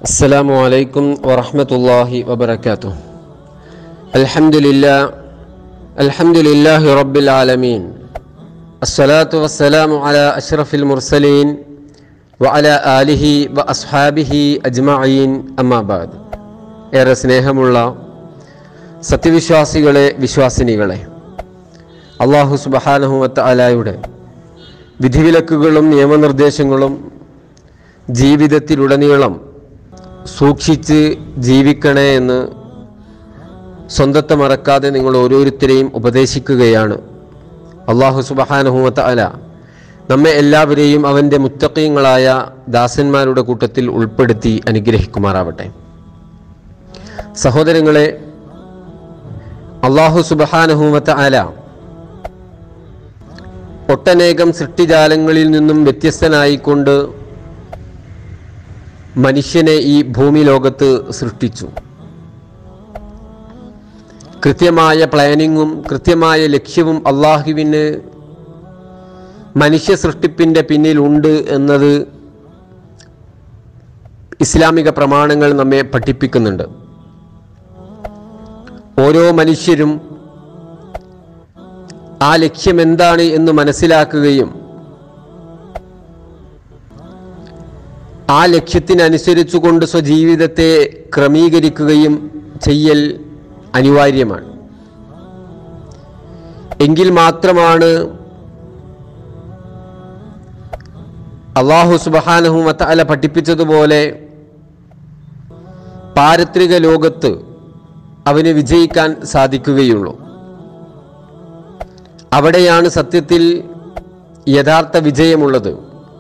السلام عليكم ورحمة الله وبركاته الحمد لله الحمد لله رب العالمين الصلاة والسلام على أشرف المرسلين وعلى آله وأصحابه أجمعين أما بعد ഏറെ സ്നേഹമുള്ള സത്യവിശ്വാസികളെ വിശ്വാസിനികളെ അള്ളാഹു സുബഹാനഹുവത്ത അലായുടെ വിധിവിലക്കുകളും നിയമനിർദ്ദേശങ്ങളും ജീവിതത്തിലുടനീളം സൂക്ഷിച്ച് ജീവിക്കണേ എന്ന് സ്വന്തത്തെ മറക്കാതെ നിങ്ങൾ ഓരോരുത്തരെയും ഉപദേശിക്കുകയാണ് അള്ളാഹു സുബഹാനഹുമത്ത അല നമ്മെ എല്ലാവരെയും അവൻ്റെ മുത്തക്കീങ്ങളായ ദാസന്മാരുടെ കൂട്ടത്തിൽ ഉൾപ്പെടുത്തി അനുഗ്രഹിക്കുമാറാവട്ടെ സഹോദരങ്ങളെ അള്ളാഹു സുബഹാനഹുമത്ത അല ഒട്ടനേകം സൃഷ്ടിജാലങ്ങളിൽ നിന്നും വ്യത്യസ്തനായിക്കൊണ്ട് മനുഷ്യനെ ഈ ഭൂമി ലോകത്ത് സൃഷ്ടിച്ചു കൃത്യമായ പ്ലാനിങ്ങും കൃത്യമായ ലക്ഷ്യവും അള്ളാഹുവിന് മനുഷ്യ സൃഷ്ടിപ്പിൻ്റെ പിന്നിലുണ്ട് എന്നത് ഇസ്ലാമിക പ്രമാണങ്ങൾ നമ്മെ പഠിപ്പിക്കുന്നുണ്ട് ഓരോ മനുഷ്യരും ആ ലക്ഷ്യം എന്താണ് എന്ന് മനസ്സിലാക്കുകയും ആ ലക്ഷ്യത്തിനനുസരിച്ചുകൊണ്ട് സ്വജീവിതത്തെ ക്രമീകരിക്കുകയും ചെയ്യൽ അനിവാര്യമാണ് എങ്കിൽ മാത്രമാണ് അള്ളാഹു സുബഹാനഹുമത്ത അല പഠിപ്പിച്ചതുപോലെ പാരത്രിക ലോകത്ത് അവന് വിജയിക്കാൻ സാധിക്കുകയുള്ളൂ അവിടെയാണ് സത്യത്തിൽ യഥാർത്ഥ വിജയമുള്ളത്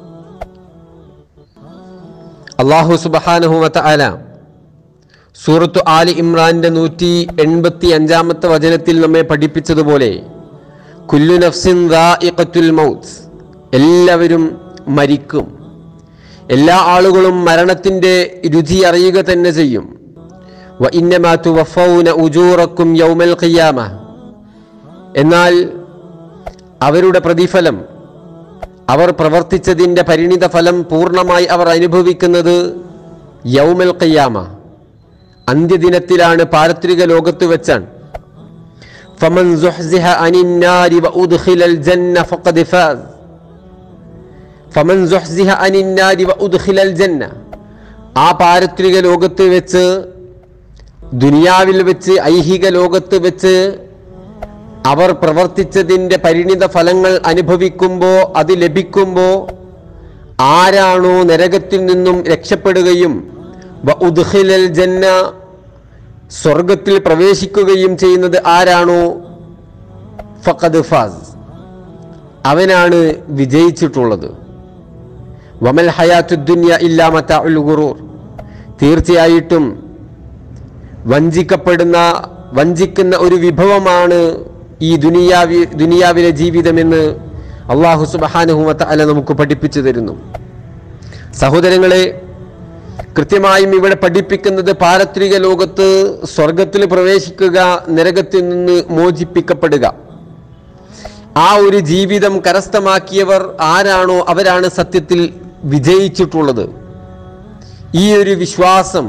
അള്ളാഹു സുബഹാനഹുമത്ത അല സൂറത്തു ആലി ഇമ്രാന്റെ നൂറ്റി എൺപത്തി അഞ്ചാമത്തെ വചനത്തിൽ നമ്മെ പഠിപ്പിച്ചതുപോലെ കുല്ലു നഫ്സിൻ റാഇഖത്തുൽ മൗത്ത് എല്ലാവരും മരിക്കും എല്ലാ ആളുകളും മരണത്തിൻ്റെ രുചി അറിയുക തന്നെ ചെയ്യും വ ഇന്നമാ തുവഫൗന ഉജൂറക്കും യൗമൽ ഖിയാമ എന്നാൽ അവരുടെ പ്രതിഫലം അവർ പ്രവർത്തിച്ചതിൻ്റെ പരിണിത ഫലം പൂർണ്ണമായി അവർ അനുഭവിക്കുന്നത് യൗമൽ ഖിയാമ അന്ത്യദിനത്തിലാണ് പാരത്രിക ലോകത്ത് വെച്ചാണ് ഫമൻ സുഹ്സിഹ അനിൻ നാരി വഉദ്ഖിലൽ ജന്ന ഫഖദ് ഫാസ് ഫമൻ സുഹ്സിഹ അനിൻ നാരി വഉദ്ഖിലൽ ജന്ന ആ പാരത്രിക ലോകത്ത് വെച്ച് ദുനിയാവിൽ വെച്ച് ഐഹിക ലോകത്ത് വെച്ച് അവർ പ്രവർത്തിച്ചതിൻ്റെ പരിണിത ഫലങ്ങൾ അനുഭവിക്കുമ്പോൾ അത് ലഭിക്കുമ്പോൾ ആരാണോ നരകത്തിൽ നിന്നും രക്ഷപ്പെടുകയും വ ഉദ്ഖിലൽ ജന്ന സ്വർഗത്തിൽ പ്രവേശിക്കുകയും ചെയ്യുന്നത് ആരാണോ ഫഖദ് ഫാസ് അവനാണ് വിജയിച്ചിട്ടുള്ളത് വമൽ ഹയാത്തു ദുന്യ ഇല്ലാമത്ത ഗുറൂർ തീർച്ചയായിട്ടും വഞ്ചിക്കപ്പെടുന്ന വഞ്ചിക്കുന്ന ഒരു വിഭവമാണ് ഈ ദുനിയാവി ദുനിയാവിലെ ജീവിതമെന്ന് അള്ളാഹു സുബഹാനുഹുമത്ത അല നമുക്ക് പഠിപ്പിച്ചു തരുന്നു സഹോദരങ്ങളെ കൃത്യമായും ഇവിടെ പഠിപ്പിക്കുന്നത് പാരത്രിക ലോകത്ത് സ്വർഗത്തിൽ പ്രവേശിക്കുക നരകത്തിൽ നിന്ന് മോചിപ്പിക്കപ്പെടുക ആ ഒരു ജീവിതം കരസ്ഥമാക്കിയവർ ആരാണോ അവരാണ് സത്യത്തിൽ വിജയിച്ചിട്ടുള്ളത് ഈ ഒരു വിശ്വാസം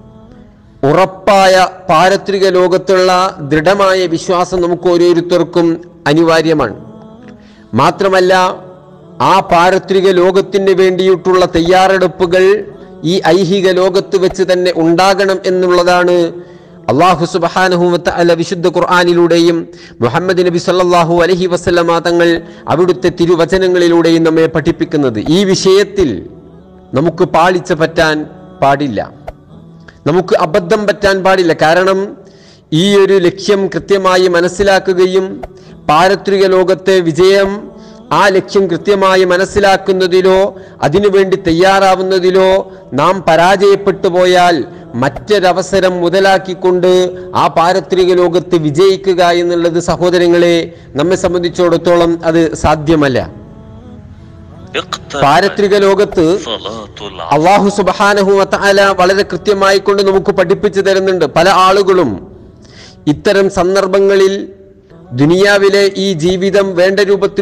ഉറപ്പായ പാരത്രിക ലോകത്തുള്ള ദൃഢമായ വിശ്വാസം നമുക്ക് ഓരോരുത്തർക്കും അനിവാര്യമാണ് മാത്രമല്ല ആ പാരത്രിക ലോകത്തിന് വേണ്ടിയിട്ടുള്ള തയ്യാറെടുപ്പുകൾ ഈ ഐഹിക ലോകത്ത് വെച്ച് തന്നെ ഉണ്ടാകണം എന്നുള്ളതാണ് അള്ളാഹു സുബഹാനഹുവത്ത് അല വിശുദ്ധ ഖുർആാനിലൂടെയും മുഹമ്മദ് നബി സല്ലാഹു അലഹി വസ്ലമ തങ്ങൾ അവിടുത്തെ തിരുവചനങ്ങളിലൂടെയും നമ്മെ പഠിപ്പിക്കുന്നത് ഈ വിഷയത്തിൽ നമുക്ക് പാളിച്ച പറ്റാൻ പാടില്ല നമുക്ക് അബദ്ധം പറ്റാൻ പാടില്ല കാരണം ഈ ഒരു ലക്ഷ്യം കൃത്യമായി മനസ്സിലാക്കുകയും പാരത്രിക ലോകത്തെ വിജയം ആ ലക്ഷ്യം കൃത്യമായി മനസ്സിലാക്കുന്നതിലോ അതിനുവേണ്ടി തയ്യാറാവുന്നതിലോ നാം പരാജയപ്പെട്ടു പോയാൽ മറ്റൊരവസരം മുതലാക്കിക്കൊണ്ട് ആ പാരത്രിക ലോകത്ത് വിജയിക്കുക എന്നുള്ളത് സഹോദരങ്ങളെ നമ്മെ സംബന്ധിച്ചിടത്തോളം അത് സാധ്യമല്ല പാരത്രിക ലോകത്ത് അള്ളാഹു സുബാനഹു അല വളരെ കൃത്യമായി കൊണ്ട് നമുക്ക് പഠിപ്പിച്ചു തരുന്നുണ്ട് പല ആളുകളും ഇത്തരം സന്ദർഭങ്ങളിൽ ദുനിയാവിലെ ഈ ജീവിതം വേണ്ട രൂപത്തിൽ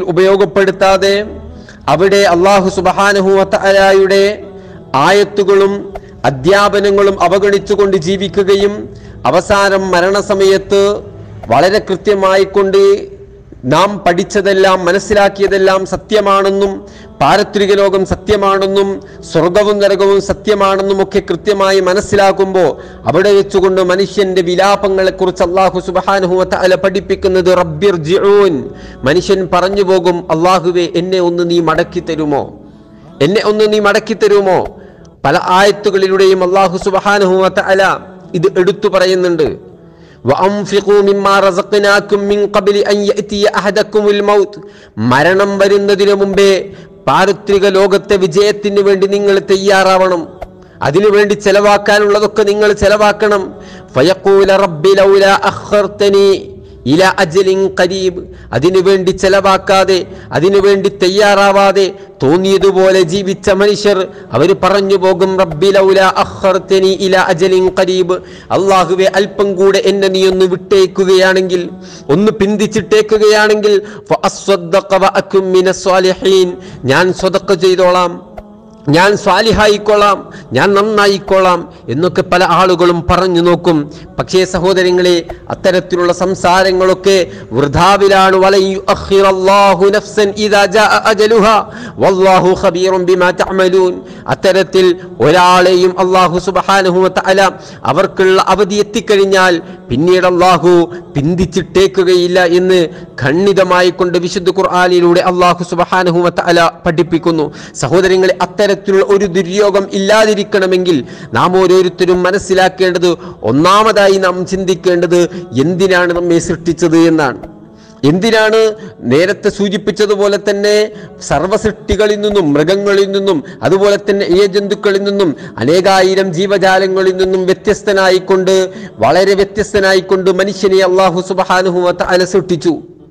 ഉപയോഗപ്പെടുത്താതെ അവിടെ അള്ളാഹു സുബഹാനഹു അലയുടെ ആയത്തുകളും അധ്യാപനങ്ങളും അവഗണിച്ചുകൊണ്ട് ജീവിക്കുകയും അവസാനം മരണസമയത്ത് വളരെ കൃത്യമായി കൊണ്ട് നാം പഠിച്ചതെല്ലാം മനസ്സിലാക്കിയതെല്ലാം സത്യമാണെന്നും പാരത്രിക ലോകം സത്യമാണെന്നും സ്വർഗവും നരകവും സത്യമാണെന്നും ഒക്കെ കൃത്യമായി മനസ്സിലാക്കുമ്പോൾ അവിടെ വെച്ചുകൊണ്ട് മനുഷ്യന്റെ വിലാപങ്ങളെ കുറിച്ച് അള്ളാഹു സുബാനുഹുവത്ത അല പഠിപ്പിക്കുന്നത് റബ്ബിർ മനുഷ്യൻ പറഞ്ഞു പോകും അള്ളാഹുവെ എന്നെ ഒന്ന് നീ മടക്കി തരുമോ എന്നെ ഒന്ന് നീ മടക്കി തരുമോ പല ആയത്തുകളിലൂടെയും അള്ളാഹു സുബാനുഹുവത്ത അല ഇത് എടുത്തു പറയുന്നുണ്ട് وأنفقوا مما رزقناكم من قبل أن يأتي أحدكم الموت മരണം വരുന്നതിന് മുമ്പേ പാരത്രിക ലോകത്തെ വിജയത്തിന് വേണ്ടി നിങ്ങൾ തയ്യാറാവണം അതിനുവേണ്ടി ചെലവാക്കാനുള്ളതൊക്കെ നിങ്ങൾ ചെലവാക്കണം ഫയഖൂല റബ്ബി ലൗല അഖർതനി ഇല അജലിൻ കരീബ് അതിനുവേണ്ടി ചെലവാക്കാതെ അതിനുവേണ്ടി തയ്യാറാവാതെ തോന്നിയതുപോലെ ജീവിച്ച മനുഷ്യർ അവർ പറഞ്ഞു പോകും റബ്ബി ലൗല അഖർതനി ഇല അജലിൻ കരീബ് അള്ളാഹുവെ അല്പം കൂടെ എന്നെ നീ ഒന്ന് വിട്ടേക്കുകയാണെങ്കിൽ ഒന്ന് പിന്തിച്ചിട്ടേക്കുകയാണെങ്കിൽ ഫഅസ്വദ്ദഖ വഅകും മിനസ് സ്വാലിഹീൻ ഞാൻ സ്വതക്ക ചെയ്തോളാം ഞാൻ സ്വാലിഹായിക്കൊള്ളാം ഞാൻ നന്നായിക്കൊള്ളാം എന്നൊക്കെ പല ആളുകളും പറഞ്ഞു നോക്കും പക്ഷേ സഹോദരങ്ങളെ അത്തരത്തിലുള്ള സംസാരങ്ങളൊക്കെ വൃഥാവിലാണ് വലൻ യുഅഖിറല്ലാഹു നഫ്സൻ ഇദാ ജാഅ അജലുഹാ വല്ലാഹു ഖബീറും ബിമാ തഅമലൂൻ അത്തരത്തിൽ ഒരാളെയും അല്ലാഹു സുബ്ഹാനഹു വ തആല അവർക്കുള്ള അവധി എത്തിക്കഴിഞ്ഞാൽ പിന്നീട് അല്ലാഹു പിന്തിച്ചിട്ടേക്കുകയില്ല എന്ന് ഖണ്ഡിതമായി കൊണ്ട് വിശുദ്ധ ഖുർആനിലൂടെ അല്ലാഹു സുബ്ഹാനഹു വ തആല പഠിപ്പിക്കുന്നു സഹോദരങ്ങളെ അത്തരത്തിലുള്ള ഒരു ദുര്യോഗം ഇല്ലാതിരിക്കണമെങ്കിൽ നാം ഓരോരുത്തരും മനസ്സിലാക്കേണ്ടത് ഒന്നാമതായി നാം ചിന്തിക്കേണ്ടത് എന്തിനാണ് നമ്മെ സൃഷ്ടിച്ചത് എന്നാണ് എന്തിനാണ് നേരത്തെ സൂചിപ്പിച്ചതുപോലെ തന്നെ സർവസൃഷ്ടികളിൽ നിന്നും മൃഗങ്ങളിൽ നിന്നും അതുപോലെ തന്നെ ഈ ജന്തുക്കളിൽ നിന്നും അനേകായിരം ജീവജാലങ്ങളിൽ നിന്നും വ്യത്യസ്തനായിക്കൊണ്ട് വളരെ വ്യത്യസ്തനായിക്കൊണ്ട് മനുഷ്യനെ അള്ളാഹു സുബാനുഹുവത്ത അല സൃഷ്ടിച്ചു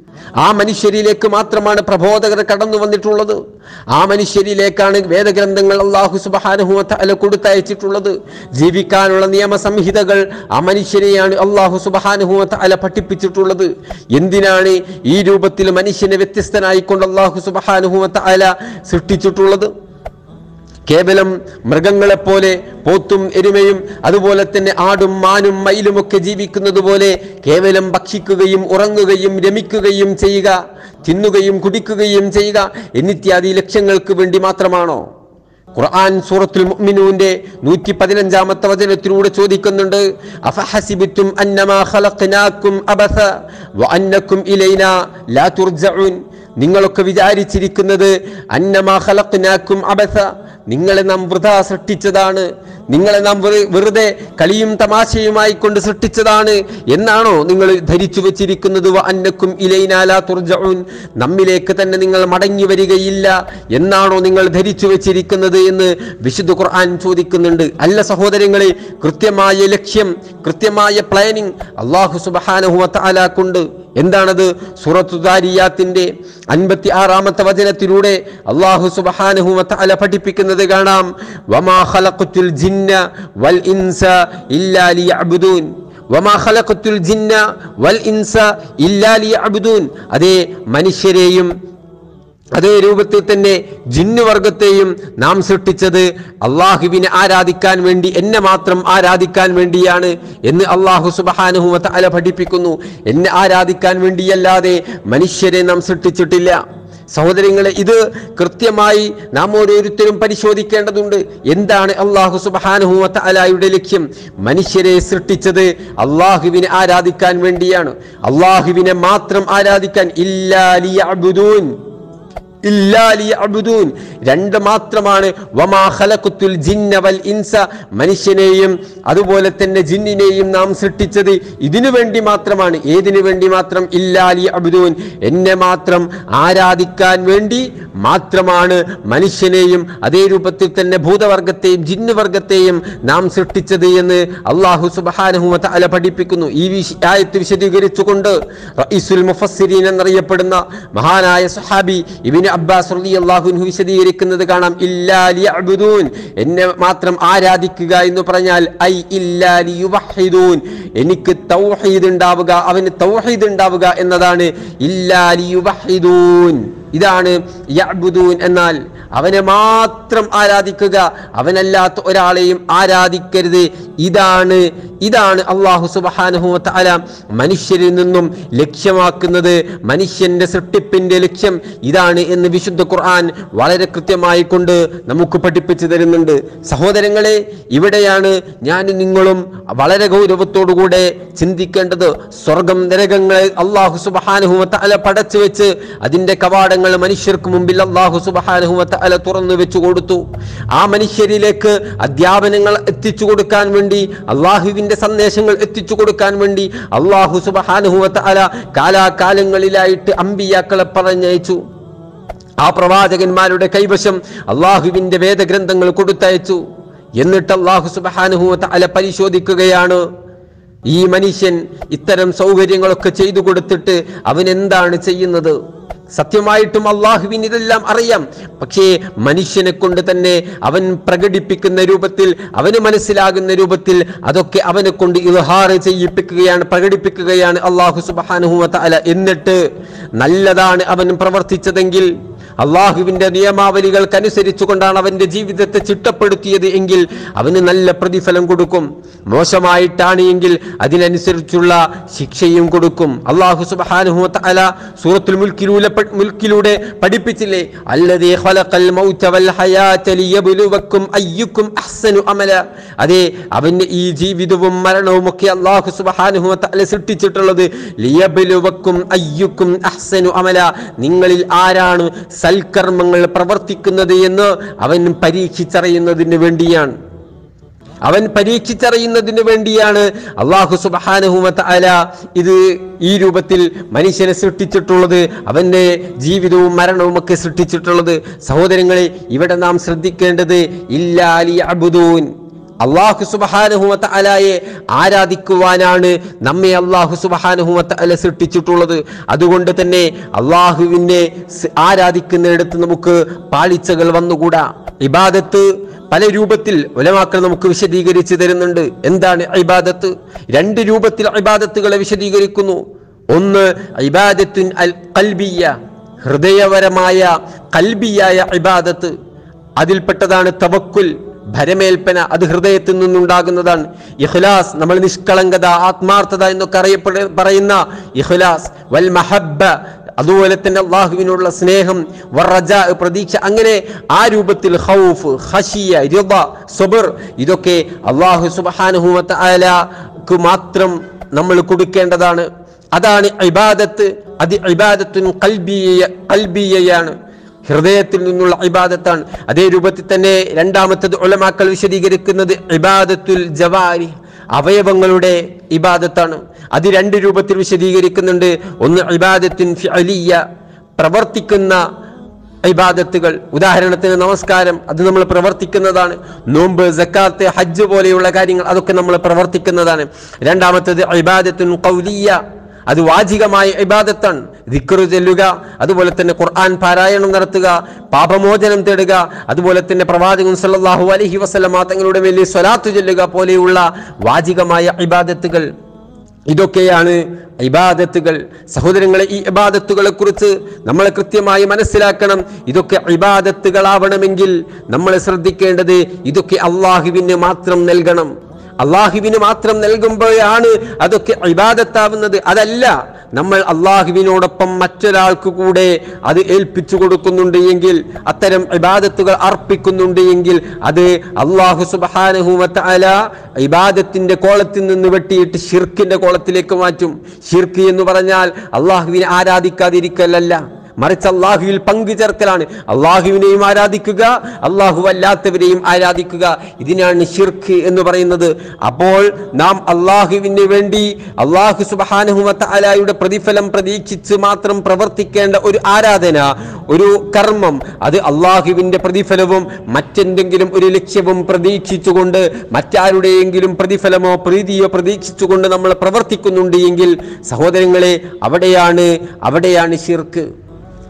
ആ മനുഷ്യരിലേക്ക് മാത്രമാണ് പ്രബോധകർ കടന്നു വന്നിട്ടുള്ളത് ആ മനുഷ്യരിലേക്കാണ് വേദഗ്രന്ഥങ്ങൾ അള്ളാഹു സുബാനുഹുവത്ത അല കൊടുത്തയച്ചിട്ടുള്ളത് ജീവിക്കാനുള്ള നിയമസംഹിതകൾ ആ മനുഷ്യരെയാണ് അള്ളാഹു സുബാനുഹുവത്ത അല പഠിപ്പിച്ചിട്ടുള്ളത് എന്തിനാണ് ഈ രൂപത്തിൽ മനുഷ്യനെ വ്യത്യസ്തനായിക്കൊണ്ട് അള്ളാഹു സുബാനുഹുവത്ത അല സൃഷ്ടിച്ചിട്ടുള്ളത് കേവലം മൃഗങ്ങളെപ്പോലെ പോത്തും എരുമയും അതുപോലെ തന്നെ ആടും മാനും മയിലും ഒക്കെ ജീവിക്കുന്നത് പോലെ കേവലം ഭക്ഷിക്കുകയും ഉറങ്ങുകയും രമിക്കുകയും ചെയ്യുക തിന്നുകയും കുടിക്കുകയും ചെയ്യുക എന്നിത്യാദി ലക്ഷ്യങ്ങൾക്ക് വേണ്ടി മാത്രമാണോ ഖുർആൻ സൂറത്തുൽ മുഅ്മിനൂന്റെ നൂറ്റി പതിനഞ്ചാമത്തെ വചനത്തിലൂടെ ചോദിക്കുന്നുണ്ട് അഫഹസിബിത്തും അന്നമാ ഖലഖ്നാക്കും അബസ വഅന്നക്കും ഇലൈനാ ലാ തുർജഊൻ നിങ്ങളൊക്കെ വിചാരിച്ചിരിക്കുന്നത് അന്നമാ ഖലഖ്നാക്കും അബസ നിങ്ങളെ നാം വൃഥ സൃഷ്ടിച്ചതാണ് നിങ്ങളെ നാം വെറു- വെറുതെ കളിയും തമാശയുമായി കൊണ്ട് സൃഷ്ടിച്ചതാണ് എന്നാണോ നിങ്ങൾ ധരിച്ചു വെച്ചിരിക്കുന്നത് വ അന്നക്കും ഇലൈനാലാ തുർജഊൻ നമ്മിലേക്ക് തന്നെ നിങ്ങൾ മടങ്ങി വരികയില്ല എന്നാണോ നിങ്ങൾ ധരിച്ചു വെച്ചിരിക്കുന്നത് എന്ന് വിശുദ്ധ ഖുർആൻ ചോദിക്കുന്നുണ്ട് അല്ല സഹോദരങ്ങളെ കൃത്യമായ ലക്ഷ്യം കൃത്യമായ പ്ലാനിങ് അള്ളാഹു സുബഹാനഹു വതആല കൊണ്ട് എന്താണത് സൂറത്തു ദാരിയാത്തിന്റെ അൻപത്തി ആറാമത്തെ വചനത്തിലൂടെ അള്ളാഹു സുബഹാനഹു വതആല പഠിപ്പിക്കുന്നത് കാണാം വമാ ഖലഖത്തുൽ ജിന്ന വൽ ഇൻസ ഇല്ലാ ലിയഅ്ബുദൂൻ വമാ ഖലഖത്തുൽ ജിന്ന വൽ ഇൻസ ഇല്ലാ ലിയഅ്ബുദൂൻ അതേ മനുഷ്യരെയും അതേ രൂപത്തിൽ തന്നെ ജിന്നുവർഗത്തെയും നാം സൃഷ്ടിച്ചത് അള്ളാഹുവിനെ ആരാധിക്കാൻ വേണ്ടി എന്നെ മാത്രം ആരാധിക്കാൻ വേണ്ടിയാണ് എന്ന് അള്ളാഹു സുബഹാനുഹുമത്ത അല പഠിപ്പിക്കുന്നു എന്നെ ആരാധിക്കാൻ വേണ്ടിയല്ലാതെ മനുഷ്യരെ നാം സൃഷ്ടിച്ചിട്ടില്ല സഹോദരങ്ങളെ ഇത് കൃത്യമായി നാം ഓരോരുത്തരും പരിശോധിക്കേണ്ടതുണ്ട് എന്താണ് അള്ളാഹു സുബഹാനുഹുമത്ത അലായുടെ ലക്ഷ്യം മനുഷ്യരെ സൃഷ്ടിച്ചത് അള്ളാഹുവിനെ ആരാധിക്കാൻ വേണ്ടിയാണ് അള്ളാഹുവിനെ മാത്രം ആരാധിക്കാൻ ഇല്ലാ ലിയഅ്ബുദൂൻ ഇല്ലാ ലിയഅ്ബുദൂൻ രണ്ട് മാത്രമാണ് വമാ ഖലഖത്തുൽ ജിന്ന വൽ ഇൻസ മനുഷ്യനെയും അതുപോലെ തന്നെ ജിന്നിനെയും നാം സൃഷ്ടിച്ചത് ഇതിനു വേണ്ടി മാത്രമാണ് ഏതിനു വേണ്ടി മാത്രം ഇല്ലാ ലിയഅ്ബുദൂൻ എന്നെ മാത്രം ആരാധിക്കാൻ വേണ്ടി മാത്രമാണ് മനുഷ്യനെയും അതേ രൂപത്തിൽ തന്നെ ഭൂതവർഗത്തെയും ജിന്നുവർഗത്തെയും നാം സൃഷ്ടിച്ചത് എന്ന് അള്ളാഹു സുബ്ഹാനഹു വ തആല പഠിപ്പിക്കുന്നു ഈ വിശ- ആയത്ത് വിശദീകരിച്ചുകൊണ്ട് റഈസുൽ മുഫസ്സിരീൻ എന്നറിയപ്പെടുന്ന മഹാനായ സഹാബി ഇബ്നു അബ്ബാസ് റളിയല്ലാഹു അൻഹു വിശദീകരിക്കുന്നത് കാണാം ഇല്ലാ ലിയഅ്ബുദൂൻ എന്നെ മാത്രം ആരാധിക്കുക എന്ന് പറഞ്ഞാൽ ഐ ഇല്ലാ ലിയുവഹിദൂൻ എനിക്ക് തൗഹീദ് ഉണ്ടാവുക അവന് തൗഹീദ് ഉണ്ടാവുക എന്നതാണ് ഇല്ലാ ലിയുവഹിദൂൻ ഇതാണ് യഅ്ബുദൂൻ എന്നാൽ അവനെ മാത്രം ആരാധിക്കുക അവനല്ലാത്ത ഒരാളെയും ആരാധിക്കരുത് ഇതാണ് ഇതാണ് അള്ളാഹു സുബ്ഹാനഹു വ തആല മനുഷ്യരിൽ നിന്നും ലക്ഷ്യമാക്കുന്നത് മനുഷ്യന്റെ സൃഷ്ടിപ്പിന്റെ ലക്ഷ്യം ഇതാണ് എന്ന് വിശുദ്ധ ഖുർആൻ വളരെ കൃത്യമായി കൊണ്ട് നമുക്ക് പഠിപ്പിച്ചു തരുന്നുണ്ട് സഹോദരങ്ങളെ ഇവിടെയാണ് ഞാനും നിങ്ങളും വളരെ ഗൗരവത്തോടുകൂടെ ചിന്തിക്കേണ്ടത് സ്വർഗം നരകങ്ങളെ അള്ളാഹു സുബ്ഹാനഹു വ തആല പടച്ചു വെച്ച് അതിന്റെ കവാടങ്ങൾ മനുഷ്യർക്ക് മുമ്പിൽ അള്ളാഹു സുബ്ഹാനഹു വ തആല തുറന്നു വെച്ചു കൊടുത്തു ആ മനുഷ്യരിലേക്ക് അധ്യാപനങ്ങൾ എത്തിച്ചു കൊടുക്കാൻ വേണ്ടി അള്ളാഹുവിന്റെ സന്ദേശങ്ങൾ എത്തിച്ചു കൊടുക്കാൻ വേണ്ടി അള്ളാഹു സുബ്ഹാനഹു വ തആല കാലാകാലങ്ങളിലായിട്ട് അമ്പിയാക്കളെ പറഞ്ഞയച്ചു ആ പ്രവാചകന്മാരുടെ കൈവശം അള്ളാഹുവിന്റെ വേദഗ്രന്ഥങ്ങൾ കൊടുത്തയച്ചു എന്നിട്ട് അള്ളാഹു സുബ്ഹാനഹു വ തആല പരിശോധിക്കുകയാണ് ഈ മനുഷ്യൻ ഇത്തരം സൗകര്യങ്ങളൊക്കെ ചെയ്തു കൊടുത്തിട്ട് അവൻ എന്താണ് ചെയ്യുന്നത് സത്യമായിട്ടും അള്ളാഹുവിന് ഇതെല്ലാം അറിയാം പക്ഷേ മനുഷ്യനെ കൊണ്ട് തന്നെ അവൻ പ്രകടിപ്പിക്കുന്ന രൂപത്തിൽ അവന് മനസ്സിലാകുന്ന രൂപത്തിൽ അതൊക്കെ അവനെ കൊണ്ട് ഇൽഹാർ ചെയ്യിപ്പിക്കുകയാണ് പ്രകടിപ്പിക്കുകയാണ് അള്ളാഹു സുബ്ഹാനഹു വ തആല എന്നിട്ട് നല്ലതാണ് അവൻ പ്രവർത്തിച്ചതെങ്കിൽ അള്ളാഹുവിന്റെ നിയമാവലികൾക്കനുസരിച്ചുകൊണ്ടാണ് അവന്റെ ജീവിതത്തെ ചിട്ടപ്പെടുത്തിയത് എങ്കിൽ അവന് നല്ല പ്രതിഫലം കൊടുക്കും മോശമായിട്ടാണ് എങ്കിൽ അതിനനുസരിച്ചുള്ള ശിക്ഷയും കൊടുക്കും അള്ളാഹു സുബ്ഹാനഹു വ തആല സൂറത്തുൽ മുൽക്കിലൂടെ മുൽക്കിലൂടെ പഠിപ്പിച്ചില്ലേ അല്ലദീ ഖലഖൽ മൗത വൽ ഹയാത ലിയബ്ലുവക്കും അയ്യുക്കും അഹ്സനു അമല അതെ അവന്റെ ഈ ജീവിതവും മരണവും ഒക്കെ അള്ളാഹു സുബ്ഹാനഹു വ തആല സൃഷ്ടിച്ചിട്ടുള്ളത് ലിയബ്ലുവക്കും അയ്യുക്കും അഹ്സനു അമല നിങ്ങളിൽ ആരാണ് സൽക്കർമ്മങ്ങൾ പ്രവർത്തിക്കുന്നത് എന്ന് അവൻ പരീക്ഷിച്ചറിയുന്നതിന് വേണ്ടിയാണ് അവൻ പരീക്ഷിച്ചറിയുന്നതിന് വേണ്ടിയാണ് അള്ളാഹു സുബാനഹുമ അല ഇത് ഈ രൂപത്തിൽ മനുഷ്യനെ സൃഷ്ടിച്ചിട്ടുള്ളത് അവന്റെ ജീവിതവും മരണവും ഒക്കെ സൃഷ്ടിച്ചിട്ടുള്ളത് സഹോദരങ്ങളെ ഇവിടെ നാം ശ്രദ്ധിക്കേണ്ടത് ഇല്ലാലി അബുദൂൻ അള്ളാഹു സുബഹാനുഹുമത്ത അലായെ ആരാധിക്കുവാനാണ് നമ്മെ അള്ളാഹു സുബഹാനുഹുമത്ത അല സൃഷ്ടിച്ചിട്ടുള്ളത് അതുകൊണ്ട് തന്നെ അള്ളാഹുവിനെ സ് ആരാധിക്കുന്നിടത്ത് നമുക്ക് പാളിച്ചകൾ വന്നുകൂടാ ഇബാദത്ത് പല രൂപത്തിൽ ഉലമാക്കൾ നമുക്ക് വിശദീകരിച്ച് തരുന്നുണ്ട് എന്താണ് ഇബാദത്ത് രണ്ട് രൂപത്തിൽ ഇബാദത്തുകളെ വിശദീകരിക്കുന്നു ഒന്ന് ഇബാദത്തുൻ അൽ കൽബിയ ഹൃദയപരമായ കൽബിയായ ഇബാദത്ത് അതിൽപ്പെട്ടതാണ് തവക്കുൽ ഭരമേൽപ്പന അത് ഹൃദയത്തിൽ നിന്നുണ്ടാകുന്നതാണ് ഇഖ്ലാസ് നമ്മൾ നിഷ്കളങ്കത ആത്മാർത്ഥത എന്നൊക്കെ അറിയപ്പെട പറയുന്ന ഇഖ്ലാസ് വൽ മഹബ്ബ അതുപോലെ തന്നെ അള്ളാഹുവിനുള്ള സ്നേഹം വറജ പ്രതീക്ഷ അങ്ങനെ ആ രൂപത്തിൽ ഖൗഫ് ഖശിയ റിദ സബർ ഇതൊക്കെ അള്ളാഹു സുബ്ഹാനഹു വ തആലക്ക് മാത്രം നമ്മൾ കൊടുക്കേണ്ടതാണ് അതാണ് ഇബാദത്ത് അത് ഇബാദത്തുൻ കൽബിയ കൽബിയയാണ് ഹൃദയത്തിൽ നിന്നുള്ള ഇബാദത്താണ് അതേ രൂപത്തിൽ തന്നെ രണ്ടാമത്തത് ഉലമാക്കൾ വിശദീകരിക്കുന്നത് ഇബാദത്തുൽ ജവാരി അവയവങ്ങളുടെ ഇബാദത്താണ് അത് രണ്ട് രൂപത്തിൽ വിശദീകരിക്കുന്നുണ്ട് ഒന്ന് ഇബാദത്തിൻ ഫിഅലിയ പ്രവർത്തിക്കുന്ന ഇബാദത്തുകൾ ഉദാഹരണത്തിന് നമസ്കാരം അത് നമ്മൾ പ്രവർത്തിക്കുന്നതാണ് നോമ്പ് സക്കാത്ത് ഹജ്ജ് പോലെയുള്ള കാര്യങ്ങൾ അതൊക്കെ നമ്മൾ പ്രവർത്തിക്കുന്നതാണ് രണ്ടാമത്തത് ഇബാദത്തുൻ കൗലിയ അത് വാചികമായ ഇബാദത്താണ് ദിക്റ് ചെല്ലുക അതുപോലെ തന്നെ ഖുർആൻ പാരായണം നടത്തുക പാപമോചനം തേടുക അതുപോലെ തന്നെ പ്രവാചകൻ സല്ലല്ലാഹു അലൈഹി വസല്ലമ തങ്ങളുടെ വലിയ സ്വലാത്ത് ചൊല്ലുക പോലെയുള്ള വാചികമായ ഇബാദത്തുകൾ ഇതൊക്കെയാണ് ഇബാദത്തുകൾ സഹോദരങ്ങളെ ഈ ഇബാദത്തുകളെ കുറിച്ച് നമ്മൾ കൃത്യമായി മനസ്സിലാക്കണം ഇതൊക്കെ ഇബാദത്തുകളാവണമെങ്കിൽ നമ്മൾ ശ്രദ്ധിക്കേണ്ടത് ഇതൊക്കെ അള്ളാഹുവിന് മാത്രം നൽകണം അള്ളാഹുവിന് മാത്രം നൽകുമ്പോഴാണ് അതൊക്കെ ഇബാദത്താവുന്നത് അതല്ല നമ്മൾ അള്ളാഹുവിനോടൊപ്പം മറ്റൊരാൾക്ക് കൂടെ അത് ഏൽപ്പിച്ചു കൊടുക്കുന്നുണ്ട് എങ്കിൽ അത്തരം ഇബാദത്തുകൾ അർപ്പിക്കുന്നുണ്ട് എങ്കിൽ അത് അള്ളാഹു സുബാനഹുമത്ത അല ഇബാദത്തിന്റെ കോളത്തിൽ നിന്ന് വെട്ടിയിട്ട് ഷിർക്കിന്റെ കോളത്തിലേക്ക് മാറ്റും ഷിർക്ക് എന്ന് പറഞ്ഞാൽ അള്ളാഹുവിനെ ആരാധിക്കാതിരിക്കലല്ല മറിച്ച് അള്ളാഹുവിൽ പങ്കു ചേർക്കലാണ് അള്ളാഹുവിനെയും ആരാധിക്കുക അള്ളാഹു അല്ലാത്തവരെയും ആരാധിക്കുക ഇതിനാണ് ഷിർക്ക് എന്ന് പറയുന്നത് അപ്പോൾ നാം അള്ളാഹുവിന് വേണ്ടി അള്ളാഹു സുബാനുഹുമത്ത അലായുടെ പ്രതിഫലം പ്രതീക്ഷിച്ച് മാത്രം പ്രവർത്തിക്കേണ്ട ഒരു ആരാധന ഒരു കർമ്മം അത് അള്ളാഹുവിന്റെ പ്രതിഫലവും മറ്റെന്തെങ്കിലും ഒരു ലക്ഷ്യവും പ്രതീക്ഷിച്ചുകൊണ്ട് മറ്റാരുടെയെങ്കിലും പ്രതിഫലമോ പ്രീതിയോ പ്രതീക്ഷിച്ചുകൊണ്ട് നമ്മൾ പ്രവർത്തിക്കുന്നുണ്ട് എങ്കിൽ സഹോദരങ്ങളെ അവിടെയാണ് അവിടെയാണ് ഷിർക്ക്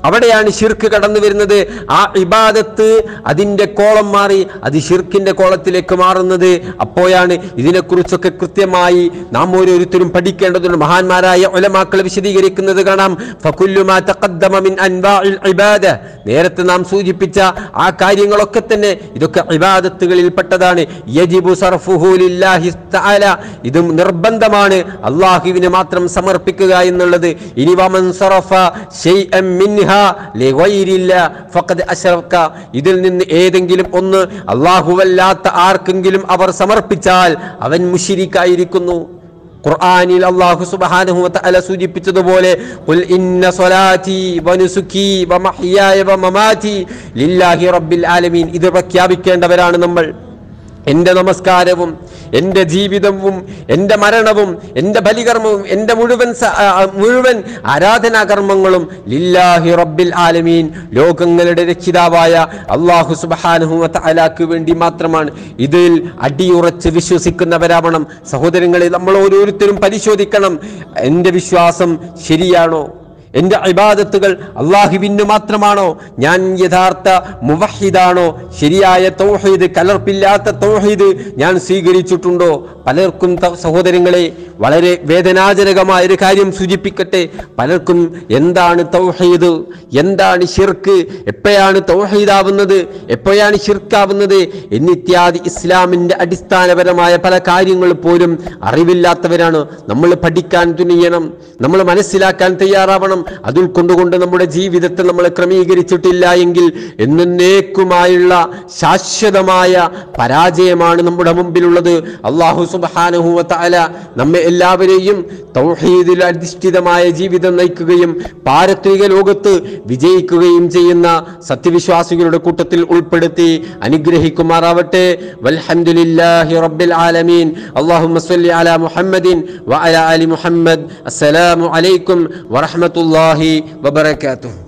അവിടെയാണ് ഷിർക്ക് കടന്നു വരുന്നത് ആ ഇബാദത്ത് അതിന്റെ കോളം മാറി അത് ഷിർക്കിന്റെ കോളത്തിലേക്ക് മാറുന്നത് അപ്പോഴാണ് ഇതിനെക്കുറിച്ചൊക്കെ കൃത്യമായി നാം ഓരോരുത്തരും പഠിക്കേണ്ടതുണ്ട് മഹാന്മാരായ ഒലമാക്കൾ വിശദീകരിക്കുന്നത് കാണാം ഫകുല്ലു മാ തഖദ്ദമ മിൻ അൻവാഇൽ ഇബാദ നേരത്തെ നാം സൂചിപ്പിച്ച ആ കാര്യങ്ങളൊക്കെ തന്നെ ഇതൊക്കെ ഇബാദത്തുകളിൽ പെട്ടതാണ് യജിബു സർഫുഹു ലില്ലാഹി തആല ഇത് നിർബന്ധമാണ് അള്ളാഹുവിന് മാത്രം സമർപ്പിക്കുക എന്നുള്ളത് ഇനി വമൻ സറഫ ശൈഅൻ മിൻഹാ ലിഗൈരില്ല ഫഖദ് അശ്റക ഇതിൽ നിന്ന് ഏതെങ്കിലും ഒന്ന് അല്ലാഹുവല്ലാത്ത ആർക്കെങ്കിലും അവർ സമർപ്പിച്ചാൽ അവൻ മുശ്രിക്കായിരിക്കുന്നു ഖുർആനിൽ അല്ലാഹു സുബ്ഹാനഹു വ തആല സൂചിപ്പിച്ചതുപോലെ ഖുൽ ഇന്ന സ്വലാത്തി വനുസുക്കി വമഹ്യായ വമമാതി ലില്ലാഹി റബ്ബിൽ ആലമീൻ ഇത് പ്രഖ്യാപിക്കേണ്ടവരാണ് നമ്മൾ എൻ്റെ നമസ്കാരവും എൻ്റെ ജീവിതവും എൻ്റെ മരണവും എൻ്റെ ബലികർമ്മവും എൻ്റെ മുഴുവൻ സ- ആ, ആ, മുഴുവൻ ആരാധനാകർമ്മങ്ങളും ലില്ലാഹി റബ്ബിൽ ആലമീൻ ലോകങ്ങളുടെ രക്ഷിതാവായ അള്ളാഹു സുബ്ഹാനഹു വ തആലാക്ക് വേണ്ടി മാത്രമാണ് ഇതിൽ അടിയുറച്ച് വിശ്വസിക്കുന്നവരാവണം സഹോദരങ്ങളെ നമ്മൾ ഓരോരുത്തരും പരിശോധിക്കണം എൻ്റെ വിശ്വാസം ശരിയാണോ എന്റെ ഇബാദത്തുകൾ അള്ളാഹുവിന് മാത്രമാണോ ഞാൻ യഥാർത്ഥ മുവഹിദാണോ ശരിയായ തൗഹീദ് കലർപ്പില്ലാത്ത തൗഹീദ് ഞാൻ സ്വീകരിച്ചിട്ടുണ്ടോ പലർക്കും ത- സഹോദരങ്ങളെ വളരെ വേദനാജനകമായ ഒരു കാര്യം സൂചിപ്പിക്കട്ടെ പലർക്കും എന്താണ് തൗഹീദ് എന്താണ് ഷിർക്ക് എപ്പോഴാണ് തൗഹീദാവുന്നത് എപ്പോഴാണ് ഷിർക്കാവുന്നത് എന്നിത്യാദി ഇസ്ലാമിന്റെ അടിസ്ഥാനപരമായ പല കാര്യങ്ങൾ പോലും അറിവില്ലാത്തവരാണ് നമ്മൾ പഠിക്കാൻ തുനിയണം നമ്മൾ മനസ്സിലാക്കാൻ തയ്യാറാവണം അത് ഉൾക്കൊണ്ടുകൊണ്ട് നമ്മുടെ ജീവിതത്തെ നമ്മൾ ക്രമീകരിച്ചിട്ടില്ല എങ്കിൽ എന്നേക്കുമായുള്ള ശാശ്വതമായ പരാജയമാണ് നമ്മുടെ മുമ്പിലുള്ളത് അള്ളാഹു സുബാനഹുവ തആല നമ്മെ എല്ലാവരെയും തൗഹീദിൽ അധിഷ്ഠിതമായ ജീവിതം നയിക്കുകയും പാരത്രിക ലോകത്ത് വിജയിക്കുകയും ചെയ്യുന്ന സത്യവിശ്വാസികളുടെ കൂട്ടത്തിൽ ഉൾപ്പെടുത്തി അനുഗ്രഹിക്കുമാറാവട്ടെ വൽഹംദുലില്ലാഹി റബ്ബിൽ ആലമീൻ അല്ലാഹുമ്മ സ്വല്ലി അലാ മുഹമ്മദിൻ വഅലാ ആലി മുഹമ്മദ് അസ്സലാമു അലൈക്കും വറഹ്മത്തുള്ളാഹി വബറകാതുഹു